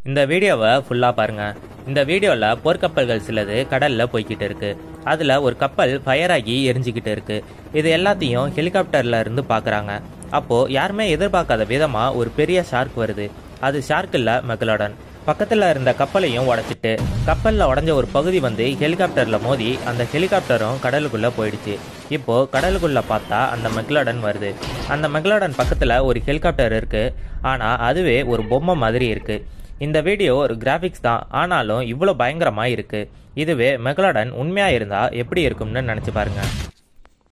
இந்த வீடியோவை ஃபுல்லாக பாருங்க இந்த வீடியோவில் போர்க்கப்பல்கள் சிலது கடலில் போய்கிட்டு இருக்கு அதில் ஒரு கப்பல் ஃபயர் ஆகி எரிஞ்சுக்கிட்டு இருக்கு இது எல்லாத்தையும் ஹெலிகாப்டர்ல இருந்து பார்க்குறாங்க அப்போது யாருமே எதிர்பார்க்காத விதமாக ஒரு பெரிய ஷார்க் வருது அது ஷார்க் இல்லை மெகலோடன் பக்கத்தில் இருந்த கப்பலையும் உடைச்சிட்டு கப்பலில் உடஞ்ச ஒரு பகுதி வந்து ஹெலிகாப்டரில் மோதி அந்த ஹெலிகாப்டரும் கடலுக்குள்ளே போயிடுச்சு இப்போ கடலுக்குள்ளே பார்த்தா அந்த மெக்லோடன் வருது அந்த மெக்லோடன் பக்கத்தில் ஒரு ஹெலிகாப்டர் இருக்கு ஆனால் அதுவே ஒரு பொம்மை மாதிரி இருக்கு இந்த வீடியோ ஒரு கிராஃபிக்ஸ் தான் ஆனாலும் இவ்வளோ பயங்கரமாக இருக்கு இதுவே மெக்லோடன் உண்மையாக இருந்தால் எப்படி இருக்கும்னு நினச்சி பாருங்க